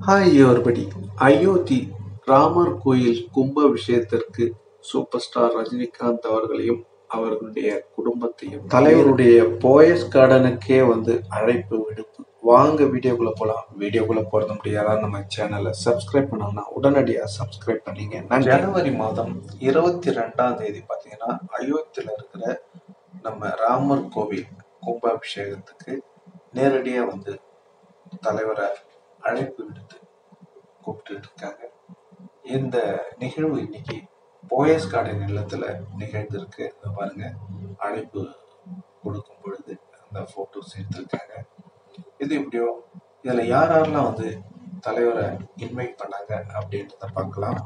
Hi everybody Ayodhya Ramar கோயில் கும்பாபிஷேகத்திற்கு super star Rajinikanth அவர்களையும் அவர்களுடைய குடும்பத்தையும் தலைவருடைய போயஸ் கார்டனுக்கே வந்து அழைப்பு விடுப்பு வாங்க வீடியோக்குள்ள போலாம் வீடியோக்குள்ள போறது முடியாதா நம்ம சேனலை சப்ஸ்கிரைப் பண்ணோம்னா உடனடியாக சப்ஸ்கிரைப் பண்ணீங்க நன்றி. ஜனவரி மாதம் இருபத்தி ரெண்டாம் தேதி பார்த்தீங்கன்னா அயோத்தியில் இருக்கிற நம்ம ராமர் கோவில் கும்பாபிஷேகத்துக்கு நேரடியாக வந்து தலைவரை அழைப்பு விடுத்து கூப்பிட்டு இருக்காங்க இந்த நிகழ்வு இன்னைக்கு போயஸ் கார்டன் இல்லத்துல நிகழ்ந்திருக்கு இதை பாருங்க அழைப்பு கொடுக்கும் பொழுது அந்த போட்டோஸ் எடுத்திருக்காங்க இது இப்படியோ இதுல யார் யாரெல்லாம் வந்து தலைவரை இன்வைட் பண்ணாங்க அப்படின்றத பார்க்கலாம்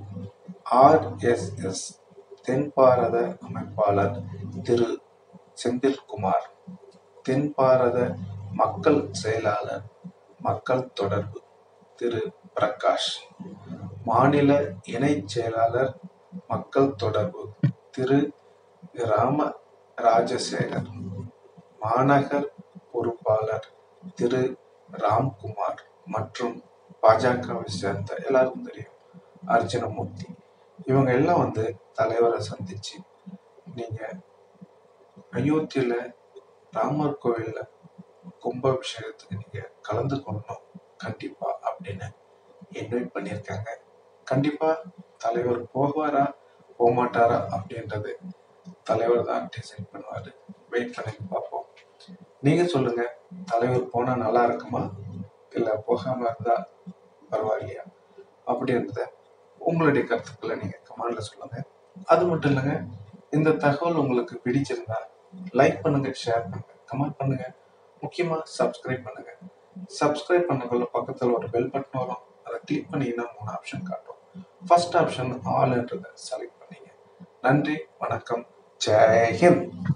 ஆர்எஸ்எஸ் தென் பாரத அமைப்பாளர் திரு செந்தில்குமார் தென் பாரத மக்கள் செயலாளர் மக்கள் தொடர்பு திரு பிரகாஷ் மாநில இணைச் செயலாளர் மக்கள் தொடர்பு திரு ராம ராஜசேகர் மாநகர் பொறுப்பாளர் திரு ராம்குமார் மற்றும் பாஜகவை சேர்ந்த எல்லாருக்கும் தெரியும் அர்ஜுனமூர்த்தி இவங்க எல்லாம் வந்து தலைவரை சந்திச்சு நீங்க அயோத்தியில ராமர் கோவில்ல கும்பாபிஷேகத்துக்கு நீங்க கலந்து கொள்ளணும் கண்டிப்பா அப்படின்னு இன்வைட் பண்ணியிருக்காங்க கண்டிப்பா தலைவர் போவாரா போகமாட்டாரா அப்படின்றது தலைவர் தான் டிசைட் பண்ணுவாரு வெயிட் பண்ணி பார்ப்போம் நீங்க சொல்லுங்க தலைவர் போனா நல்லா இருக்குமா இல்ல போகாம இருந்தா பரவாயில்லையா அப்படின்றத உங்களுடைய கருத்துக்களை நீங்க கமெண்ட்ல சொல்லுங்க அது மட்டும் இல்லைங்க இந்த தகவல் உங்களுக்கு பிடிச்சிருந்தா லைக் பண்ணுங்க ஷேர் பண்ணுங்க கமெண்ட் பண்ணுங்க முக்கியமா சப்ஸ்கிரைப் பண்ணுங்க சப்ஸ்கிரைப் பண்ணக்குள்ள பக்கத்துல ஒரு பெல் பட்டன் வரும் அதை கிளிக் பண்ணீங்கன்னா மூணு ஆப்ஷன் காட்டும் ஃபர்ஸ்ட் ஆப்ஷன் ஆல்ன்றதை செலக்ட் பண்ணீங்க நன்றி வணக்கம் ஜெய் ஹிந்த்